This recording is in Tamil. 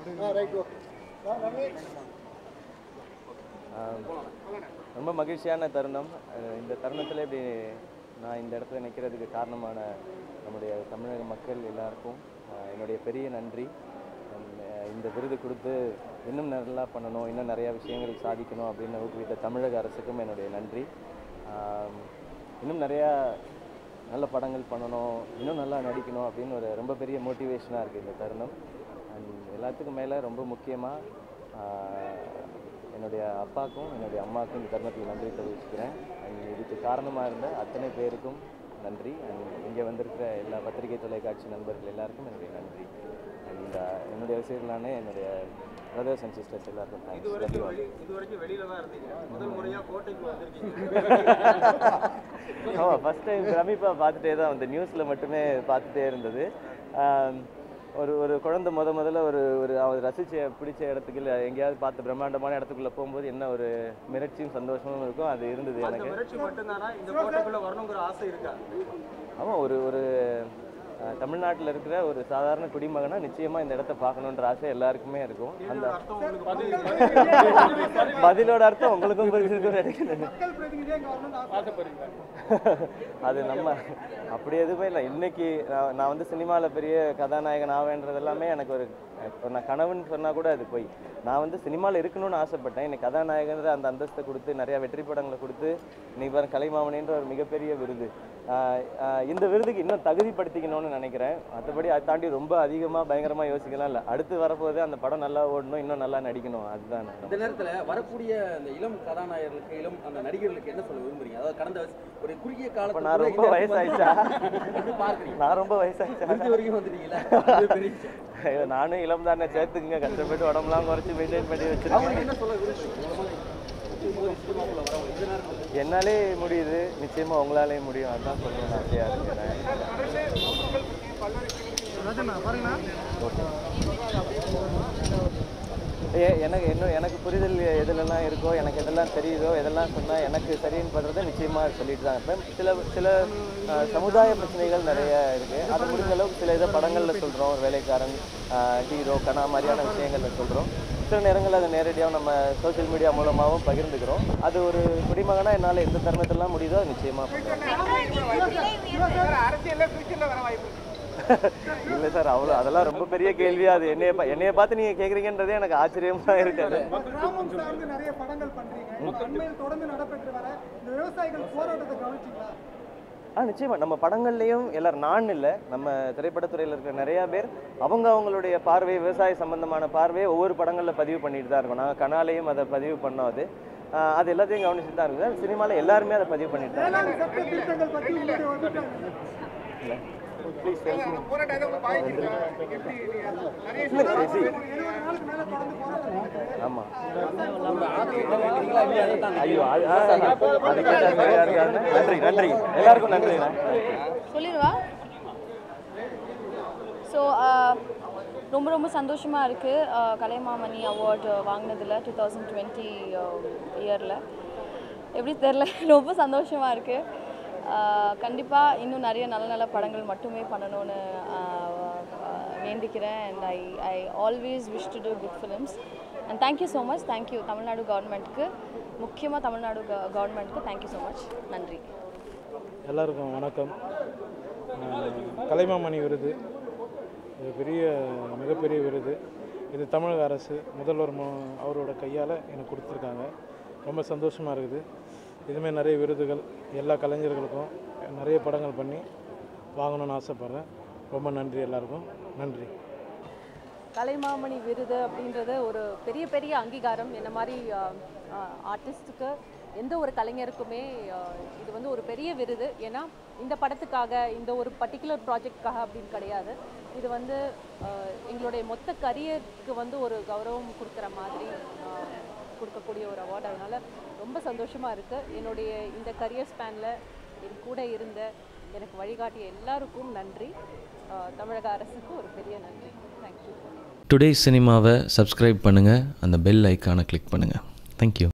ஆம், ரொம்ப மகிழ்ச்சியான தருணம் அஹ் இந்த தருணத்தில் இப்படி நான் இந்த இடத்துல நிற்கிறதுக்கு காரணமான நம்முடைய தமிழக மக்கள் எல்லாருக்கும் அஹ் என்னுடைய பெரிய நன்றி And, அஹ் இந்த விருது கொடுத்து இன்னும் நல்லா பண்ணணும் இன்னும் நிறையா விஷயங்கள் சாதிக்கணும் அப்படின்னு ஊக்குவித்த தமிழக அரசுக்கும் என்னுடைய நன்றி ஆம், இன்னும் நிறையா நல்ல படங்கள் பண்ணணும் இன்னும் நல்லா நடிக்கணும் அப்படின்னு ஒரு ரொம்ப பெரிய மோட்டிவேஷனாக இருக்குது இந்த தருணம் அண்ட் எல்லாத்துக்கும் மேலே ரொம்ப முக்கியமாக என்னுடைய அப்பாவுக்கும் என்னுடைய அம்மாவுக்கும் இந்த தருணத்தில் நன்றி தெரிவிச்சுக்கிறேன் அண்ட் இதுக்கு காரணமாக இருந்த அத்தனை பேருக்கும் நன்றி அண்ட் இங்கே வந்திருக்கிற எல்லா பத்திரிகை தொலைக்காட்சி நண்பர்கள் எல்லாருக்கும் என்னுடைய நன்றி அண்ட் என்னுடைய ரசிகர்களான என்னுடைய பிரதர்ஸ் அண்ட் சிஸ்டர்ஸ் எல்லாருக்கும் இது தேங்க்ஸ் வரைக்கும் வெளி இது வரைக்கும் வெளியில தான் இருந்தீங்க முதல் முறையா கோட்டைக்கு வந்திருக்கீங்க ஆமாம் ஃபஸ்ட் டைம் பிரமிப்பா பார்த்துட்டே தான் அந்த நியூஸில் மட்டுமே பார்த்துட்டே இருந்தது ஆம், ஒரு ஒரு குழந்தை முத முதல்ல ஒரு ஒரு அவர் ரசிச்ச பிடிச்ச இடத்துக்கு இல்லை எங்கேயாவது பார்த்து பிரம்மாண்டமான இடத்துக்குள்ளே போகும்போது என்ன ஒரு மிரட்சியும் சந்தோஷமும் இருக்கும் அது இருந்தது அந்த எனக்கு மிரட்சி மட்டும்தானா இந்த கோட்டைக்குள்ள வரணுங்கிற ஆசை இருக்கா ஆமாம் ஒரு ஒரு தமிழ்நாட்டில் இருக்கிற ஒரு சாதாரண குடிமகனா நிச்சயமாக இந்த இடத்த பார்க்கணுன்ற ஆசை எல்லாருக்குமே இருக்கும் அந்த அர்த்தம் உங்களுக்கு பதில் பதிலோட அர்த்தம் உங்களுக்கும் புரிஞ்சிருக்கும்னு நினைக்கிறேன் அது நம்ம அப்படி எதுவுமே இல்லை இன்னைக்கு நான் நான் வந்து சினிமாவில் பெரிய கதாநாயகன் ஆவேன்றது எல்லாமே எனக்கு ஒரு ஒரு நான் கனவுன்னு சொன்னால் கூட அது போய் நான் வந்து சினிமாவில் இருக்கணும்னு ஆசைப்பட்டேன் இன்னைக்கு கதாநாயகன்ற அந்த அந்தஸ்தை கொடுத்து நிறையா வெற்றி படங்களை கொடுத்து இன்னைக்கு பாருங்க கலைமாமணின்ற ஒரு மிகப்பெரிய விருது ஆஹ் ஆஹ் இந்த விருதுக்கு இன்னும் தகுதிப்படுத்திக்கணும்னு நினைக்கிறேன் மற்றபடி அதை தாண்டி ரொம்ப அதிகமாக பயங்கரமாக யோசிக்கலாம் இல்லை அடுத்து வரப்போது அந்த படம் நல்லா ஓடணும் இன்னும் நல்லா நடிக்கணும் அதுதான் நான் இந்த நேரத்துல வரக்கூடிய அந்த இளம் கதாநாயகர்களுக்கு இளம் அந்த நடிகர்களுக்கு என்ன சொல்ல விரும்புறீங்க அதாவது கடந்த ஒரு குறுகிய அப்ப காலத்துல நான் கூட ரொம்ப இந்த வயசாயிடுச்சா? எப்படி பார்க்கறீங்க நான் ரொம்ப வயசாகிட்டேன் முடிஞ்ச வரைக்கும் வந்துட்டீங்களா அது பெரிய விஷயம். ஐயோ, நானும் இளம் தானே சேர்த்துக்குங்க கஷ்டப்பட்டு உடம்புலாம் குறைச்சி மெயின்டைன் பண்ணி வச்சிருக்கேன் அவங்களுக்கு என்ன சொல்ல விரும்புறீங்க இந்த மாதிரி முக்கியமான சினிமாக்குள்ள வரவங்க இந்த நேரத்துல என்னாலே முடியுது நிச்சயமா உங்களாலே முடியும் அதுதான் சொல்லணும்னு ஆசையா இருக்கிறேன் ஏ எனக்கு இன்னும் எனக்கு புரிதல் எதுலெல்லாம் இருக்கோ எனக்கு எதெல்லாம் தெரியுதோ எதெல்லாம் சொன்னால் எனக்கு சரின்னு படுறதை நிச்சயமாக சொல்லிட்டு தான் இருப்பேன் சில சில அஹ், சமுதாய பிரச்சனைகள் நிறைய இருக்குது அது முடிஞ்ச அளவுக்கு சில இதை படங்களில் சொல்கிறோம் ஒரு வேலைக்காரன் ஹீரோ கனா மாதிரியான விஷயங்களில் சொல்கிறோம் சில நேரங்களில் அதை நேரடியாக நம்ம சோஷியல் மீடியா மூலமாகவும் பகிர்ந்துக்கிறோம் அது ஒரு குடிமகனாக என்னால் எந்த தருணத்திலாம் முடியுதோ அது நிச்சயமாக இல்லை சார் அவ்வளோ அதெல்லாம் ரொம்ப பெரிய கேள்வி அது என்னைய பா- என்னைய பார்த்து நீங்கள் கேட்குறீங்கன்றதே எனக்கு ஆச்சரியமா இருக்காது கிராமம் சார்ந்து நிறைய படங்கள் பண்றீங்க அண்மையில் தொடர்ந்து நடைபெற்று வர இந்த விவசாயிகள் போராட்டத்தை கவனிச்சீங்களா ஆ நிச்சயமா நம்ம படங்கள்லையும் எல்லாரும் நான் இல்லை நம்ம திரைப்படத்துறையில் இருக்கிற நிறைய பேர் அவங்க அவங்களுடைய பார்வை விவசாய சம்பந்தமான பார்வையை ஒவ்வொரு படங்களில் பதிவு பண்ணிட்டு தான் இருக்கோம் நாங்கள் கனாலையும் அதை பதிவு பண்ணோம் அது ஆ, அது எல்லாத்தையும் கவனிச்சுட்டு தான் இருக்குது சினிமாவில் எல்லாருமே அதை பதிவு பண்ணிட்டு தான் வேளாண் சட்ட திருத்தங்கள் பற்றி உங்களுடைய அபிப்பிராயம் ப்ளீஸ் இருபது நாளுக்கு மேல தொடர்ந்து போராட்டம் ஆமாம் உங்க ஆதரவு என்ன கேக்குறீங்களா இல்லையா அதை தாண்டி ஐயோ அது ஆ, அது கேட்டாங்க யாரு யாருன்னு? நன்றி நன்றி எல்லாருக்கும் நன்றி சொல்லிடுவா ஸோ ரொம்ப ரொம்ப சந்தோஷமாக இருக்குது கலைமாமணி அவார்டு வாங்கினதில் டூ தௌசண்ட் டுவெண்ட்டி இயரில் எப்படி தெரில ரொம்ப சந்தோஷமாக இருக்குது கண்டிப்பாக இன்னும் நிறைய நல்ல நல்ல படங்கள் மட்டுமே பண்ணணும்னு ஆஹ், ஆஹ், வேண்டிக்கிறேன் and I I always wish to do good films and thank you so much thank you Tamil Nadu கவர்மெண்ட்டுக்கு முக்கியமாக தமிழ்நாடு கவர்மெண்ட்டுக்கு தேங்க்யூ ஸோ மச் நன்றி எல்லாருக்கும் வணக்கம் அஹ் கலைமாமணி விருது இது பெரிய மிகப்பெரிய விருது இது தமிழக அரசு முதல்வர் மு அவரோட கையால் எனக்கு கொடுத்துருக்காங்க ரொம்ப சந்தோஷமாக இருக்குது இதுமாதிரி நிறைய விருதுகள் எல்லா கலைஞர்களுக்கும் நிறைய படங்கள் பண்ணி வாங்கணும்னு ஆசைப்பட்றேன் ரொம்ப நன்றி எல்லாருக்கும் நன்றி கலைமாமணி விருது அப்படின்றது ஒரு பெரிய பெரிய அங்கீகாரம் என்ன மாதிரி ஆர்டிஸ்ட்டுக்கு எந்த ஒரு கலைஞருக்குமே ஆஹ், இது வந்து ஒரு பெரிய விருது ஏன்னா இந்த படத்துக்காக இந்த ஒரு பர்டிகுலர் ப்ராஜெக்ட்காக அப்படின்னு கிடையாது இது வந்து ஆஹ், எங்களுடைய மொத்த கரியருக்கு வந்து ஒரு கௌரவம் கொடுக்குற மாதிரி ஆஹ், கொடுக்கக்கூடிய ஒரு அவார்டு அதனால் ரொம்ப சந்தோஷமாக இருக்குது என்னுடைய இந்த கரியர் ஸ்பேனில் என் கூட இருந்த எனக்கு வழிகாட்டிய எல்லாருக்கும் நன்றி ஆஹ், தமிழக அரசுக்கு ஒரு பெரிய நன்றி தேங்க்யூ டுடே சினிமாவை சப்ஸ்கிரைப் பண்ணுங்கள் அந்த பெல் ஐக்கானை கிளிக் பண்ணுங்கள் தேங்க்யூ